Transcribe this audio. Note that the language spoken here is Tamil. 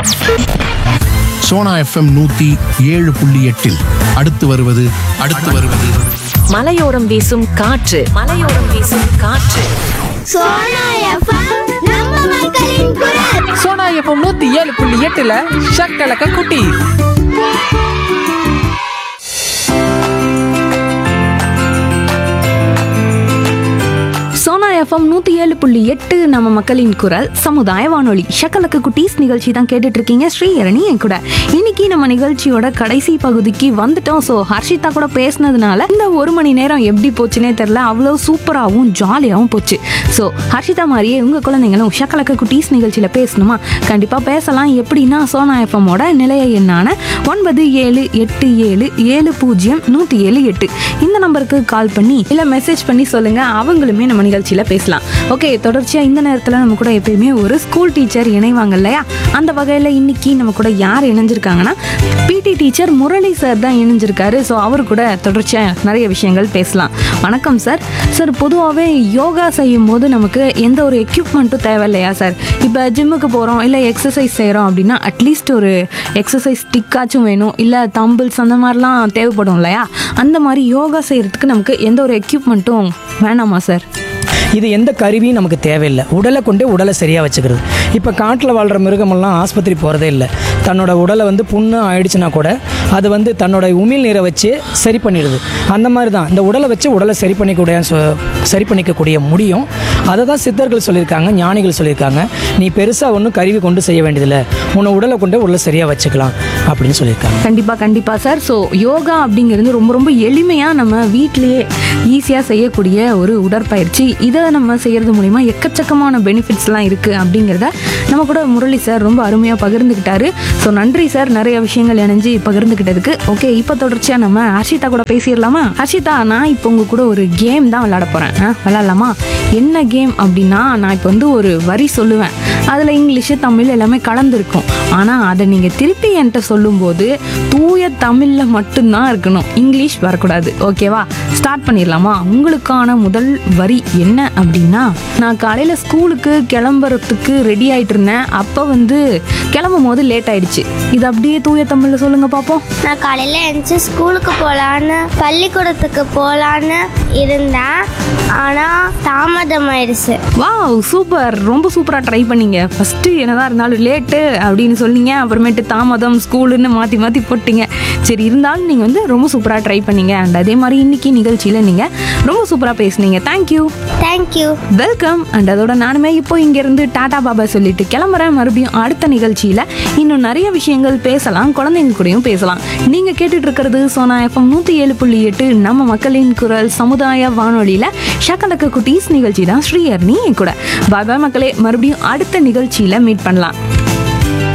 சோனா எஃப்எம் நூத்தி ஏழு புள்ளி எட்டில் அடுத்து வருவது அடுத்து வருவது மலையோரம் வீசும் காற்று மலையோரம் வீசும் காற்று சோனா எஃப்எம் நம்ம மக்களின் குரல் சோனா எஃப்எம் நூத்தி ஏழு புள்ளி எட்டுல ஷக்கலக்க குட்டி சோனா எஃப்எம் நூற்றி ஏழு புள்ளி எட்டு நம்ம மக்களின் குரல் சமுதாய வானொலி ஷக்கலக்கு குட்டீஸ் நிகழ்ச்சி தான் கேட்டுட்டு இருக்கீங்க ஸ்ரீஹரணி என் கூட இன்னைக்கு நம்ம நிகழ்ச்சியோட கடைசி பகுதிக்கு வந்துட்டோம் ஸோ ஹர்ஷிதா கூட பேசினதுனால இந்த ஒரு மணி நேரம் எப்படி போச்சுனே தெரில அவ்வளோ சூப்பராகவும் ஜாலியாகவும் போச்சு ஸோ ஹர்ஷிதா மாதிரியே உங்கள் குழந்தைங்களும் ஷக்கலக்கு குட்டீஸ் நிகழ்ச்சியில் பேசணுமா கண்டிப்பாக பேசலாம் எப்படின்னா சோனா எஃப்எம்மோட நிலைய எண்ணான ஒன்பது ஏழு எட்டு ஏழு ஏழு பூஜ்ஜியம் நூற்றி ஏழு எட்டு இந்த நம்பருக்கு கால் பண்ணி இல்லை மெசேஜ் பண்ணி சொல்லுங்க அவங்களுமே நம்ம நிகழ்ச்சியில் பேசலாம் ஓகே தொடர்ச்சியாக இந்த நேரத்தில் நம்ம கூட எப்பயுமே ஒரு ஸ்கூல் டீச்சர் இணைவாங்க இல்லையா அந்த வகையில் இன்னைக்கு நம்ம கூட யார் இணைஞ்சிருக்காங்கன்னா பிடி டீச்சர் முரளி சார் தான் இணைஞ்சிருக்காரு ஸோ அவர் கூட தொடர்ச்சியாக நிறைய விஷயங்கள் பேசலாம் வணக்கம் சார் சார் பொதுவாகவே யோகா செய்யும் போது நமக்கு எந்த ஒரு எக்யூப்மெண்ட்டும் தேவை இல்லையா சார் இப்போ ஜிம்முக்கு போகிறோம் இல்லை எக்ஸசைஸ் செய்கிறோம் அப்படின்னா அட்லீஸ்ட் ஒரு எக்ஸசைஸ் ஸ்டிக்காச்சும் வேணும் இல்லை தம்பிள்ஸ் அந்த மாதிரிலாம் தேவைப்படும் இல்லையா அந்த மாதிரி யோகா செய்கிறதுக்கு நமக்கு எந்த ஒரு எக்யூப்மெண்ட்டும் வேணாமா சார் இது எந்த கருவியும் நமக்கு தேவையில்லை உடலை கொண்டே உடலை சரியாக வச்சுக்கிறது இப்போ காட்டில் வாழ்கிற மிருகமெல்லாம் ஆஸ்பத்திரி போகிறதே இல்லை தன்னோட உடலை வந்து புண்ணு ஆயிடுச்சுன்னா கூட அது வந்து தன்னோட உமிழ் நீரை வச்சு சரி பண்ணிடுது அந்த மாதிரி தான் இந்த உடலை வச்சு உடலை சரி பண்ணிக்கூடிய சொ- சரி பண்ணிக்கக்கூடிய முடியும் அதை தான் சித்தர்கள் சொல்லியிருக்காங்க ஞானிகள் சொல்லியிருக்காங்க நீ பெருசாக ஒன்றும் கருவி கொண்டு செய்ய வேண்டியதில்லை உன்னை உடலை கொண்டே உடலை சரியாக வச்சுக்கலாம் அப்படின்னு சொல்லியிருக்காங்க கண்டிப்பாக கண்டிப்பாக சார் ஸோ யோகா அப்படிங்கிறது ரொம்ப ரொம்ப எளிமையாக நம்ம வீட்டிலேயே ஈஸியாக செய்யக்கூடிய ஒரு உடற்பயிற்சி இதை நம்ம செய்கிறது மூலிமா எக்கச்சக்கமான பெனிஃபிட்ஸ்லாம் இருக்குது அப்படிங்கிறத நம்ம கூட முரளி சார் ரொம்ப அருமையாக பகிர்ந்துக்கிட்டாரு ஸோ நன்றி சார் நிறைய விஷயங்கள் இணைஞ்சு பகிர்ந்துக்கிட்டதுக்கு ஓகே இப்போ தொடர்ச்சியாக நம்ம ஹர்ஷிதா கூட பேசிடலாமா ஹர்ஷிதா நான் இப்போ உங்கள் கூட ஒரு கேம் தான் விளையாட போகிறேன் விளையாடலாமா என்ன கேம் அப்படின்னா நான் இப்போ வந்து ஒரு வரி சொல்லுவேன் அதில் இங்கிலீஷு தமிழ் எல்லாமே கலந்துருக்கும் ஆனால் அதை நீங்கள் திருப்பி என்கிட்ட சொல்லும்போது தூய தமிழில் மட்டும்தான் இருக்கணும் இங்கிலீஷ் வரக்கூடாது ஓகேவா ஸ்டார்ட் பண்ணிடலாமா உங்களுக்கான முதல் வரி என்ன அப்படின்னா நான் காலையில் ஸ்கூலுக்கு கிளம்புறதுக்கு ரெடி ஆயிட்டு இருந்தேன் அப்போ வந்து கிளம்பும் போது லேட் ஆயிடுச்சு இது அப்படியே தூய தமிழில் சொல்லுங்க பார்ப்போம் நான் காலையில் எழுந்துச்சு ஸ்கூலுக்கு போகலான்னு பள்ளிக்கூடத்துக்கு போகலான்னு இருந்தேன் ஆனால் தாமதம் ஆயிடுச்சு வாவ் சூப்பர் ரொம்ப சூப்பராக ட்ரை பண்ணீங்க ஃபஸ்ட்டு என்னதான் இருந்தாலும் லேட்டு அப்படின்னு சொன்னீங்க அப்புறமேட்டு தாமதம் ஸ்கூலுன்னு மாற்றி மாற்றி போட்டீங்க சரி இருந்தாலும் நீங்கள் வந்து ரொம்ப சூப்பராக ட்ரை பண்ணீங்க அண்ட் அதே மாதிரி இன்னைக்கு நிகழ்ச்சியில் நீங்கள் ரொம்ப சூப்பராக பேசுனீங்க தேங்க்யூ தேங்க்யூ வெல்கம் அண்ட் அதோட நானுமே இப்போ இங்கேருந்து டாடா பாபா சொல்லிட்டு கிளம்புறேன் மறுபடியும் அடுத்த நிகழ்ச்சியில் இன்னும் நிறைய விஷயங்கள் பேசலாம் குழந்தைங்க கூடயும் பேசலாம் நீங்கள் கேட்டுட்டு இருக்கிறது சோனா எஃப்எம் நூற்றி ஏழு புள்ளி எட்டு நம்ம மக்களின் குரல் சமுதாய வானொலியில் ஷக்கலக்க குட்டீஸ் நிகழ்ச்சி தான் ஸ்ரீஹர்னி என் கூட பாய் பாய் மக்களே மறுபடியும் அடுத்த நிகழ்ச்சியில் மீட் பண்ணலாம்